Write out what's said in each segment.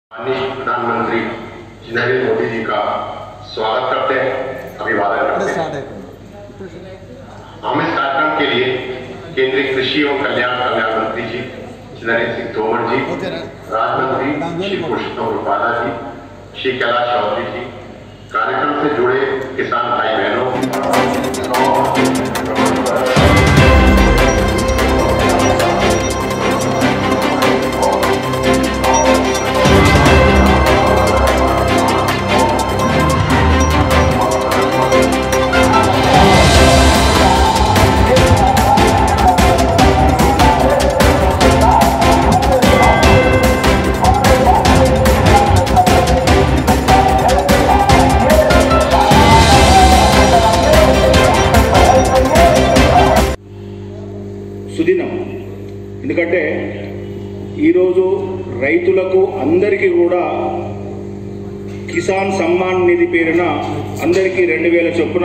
माननीय प्रधानमंत्री नरेंद्र मोदी जी का स्वागत करते हैं अभिवादन करते हैं हम इस कार्यक्रम के लिए केंद्रीय कृषि एवं कल्याण कल्याण मंत्री जी नरेंद्र सिंह तोमर जी राज्य मंत्री श्री पुरुषोत्तम रूपाला जी श्री कैलाश चौधरी जी कार्यक्रम से जुड़े किसान भाई बहनों సుదినం ఎందుకంటే ఈరోజు రైతులకు అందరికీ కూడా కిసాన్ సమ్మాన్ నిధి పేరున అందరికీ రెండు వేల చొప్పున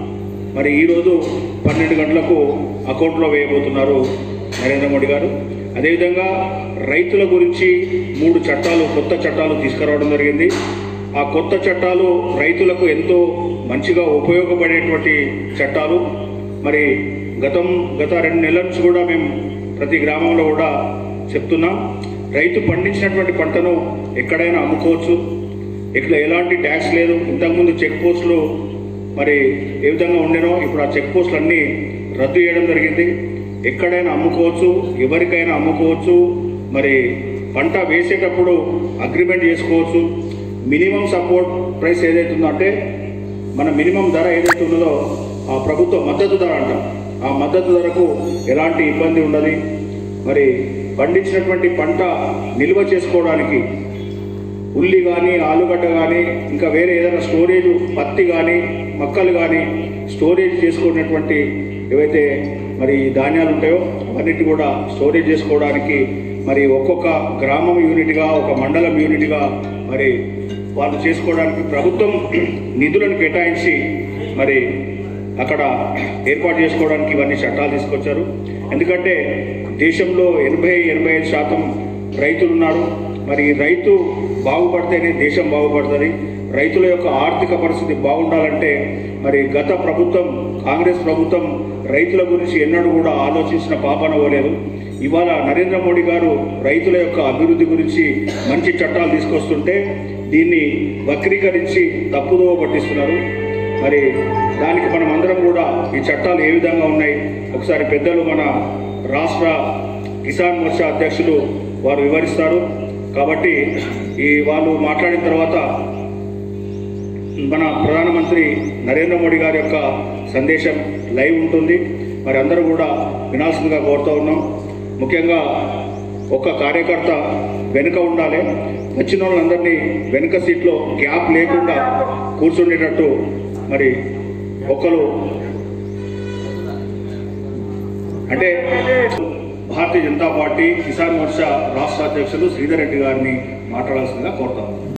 మరి ఈరోజు పన్నెండు గంటలకు అకౌంట్లో వేయబోతున్నారు నరేంద్ర మోడీ గారు అదేవిధంగా రైతుల గురించి మూడు చట్టాలు కొత్త చట్టాలు తీసుకురావడం జరిగింది ఆ కొత్త చట్టాలు రైతులకు ఎంతో మంచిగా ఉపయోగపడేటువంటి చట్టాలు మరి గతం గత రెండు నెలల నుంచి కూడా మేము ప్రతి గ్రామంలో కూడా చెప్తున్నాం రైతు పండించినటువంటి పంటను ఎక్కడైనా అమ్ముకోవచ్చు ఇక్కడ ఎలాంటి ట్యాక్స్ లేదు ఇంతకుముందు చెక్ పోస్టులు మరి ఏ విధంగా ఉండేనో ఇప్పుడు ఆ చెక్ పోస్టులు అన్నీ రద్దు చేయడం జరిగింది ఎక్కడైనా అమ్ముకోవచ్చు ఎవరికైనా అమ్ముకోవచ్చు మరి పంట వేసేటప్పుడు అగ్రిమెంట్ చేసుకోవచ్చు మినిమం సపోర్ట్ ప్రైస్ ఏదైతే ఉందో అంటే మన మినిమం ధర ఏదైతే ఉన్నదో ఆ ప్రభుత్వ మద్దతు ధర అంటాం ఆ మద్దతు ధరకు ఎలాంటి ఇబ్బంది ఉండదు మరి పండించినటువంటి పంట నిల్వ చేసుకోవడానికి ఉల్లి కానీ ఆలుగడ్డ కానీ ఇంకా వేరే ఏదైనా స్టోరేజ్ పత్తి కానీ మక్కలు కానీ స్టోరేజ్ చేసుకున్నటువంటి ఏవైతే మరి ధాన్యాలు ఉంటాయో అవన్నిటి కూడా స్టోరేజ్ చేసుకోవడానికి మరి ఒక్కొక్క గ్రామం యూనిట్గా ఒక మండలం యూనిట్గా మరి వాళ్ళు చేసుకోవడానికి ప్రభుత్వం నిధులను కేటాయించి మరి అక్కడ ఏర్పాటు చేసుకోవడానికి ఇవన్నీ చట్టాలు తీసుకొచ్చారు ఎందుకంటే దేశంలో ఎనభై ఎనభై ఐదు శాతం రైతులు ఉన్నారు మరి రైతు బాగుపడితేనే దేశం బాగుపడుతుంది రైతుల యొక్క ఆర్థిక పరిస్థితి బాగుండాలంటే మరి గత ప్రభుత్వం కాంగ్రెస్ ప్రభుత్వం రైతుల గురించి ఎన్నడూ కూడా ఆలోచించిన పాపన పోలేదు ఇవాళ నరేంద్ర మోడీ గారు రైతుల యొక్క అభివృద్ధి గురించి మంచి చట్టాలు తీసుకొస్తుంటే దీన్ని వక్రీకరించి తప్పుదోవ పట్టిస్తున్నారు మరి దానికి మనం అందరం కూడా ఈ చట్టాలు ఏ విధంగా ఉన్నాయి ఒకసారి పెద్దలు మన రాష్ట్ర కిసాన్ మోర్చా అధ్యక్షులు వారు వివరిస్తారు కాబట్టి ఈ వాళ్ళు మాట్లాడిన తర్వాత మన ప్రధానమంత్రి నరేంద్ర మోడీ గారి యొక్క సందేశం లైవ్ ఉంటుంది మరి అందరూ కూడా వినాల్సిందిగా కోరుతూ ఉన్నాం ముఖ్యంగా ఒక కార్యకర్త వెనుక ఉండాలి వచ్చిన వాళ్ళందరినీ వెనుక సీట్లో గ్యాప్ లేకుండా కూర్చుండేటట్టు మరి ఒకరు అంటే భారతీయ జనతా పార్టీ కిసాన్ మోర్చా రాష్ట్ర అధ్యక్షులు శ్రీధర్ రెడ్డి గారిని మాట్లాడాల్సిందిగా కోరుతాము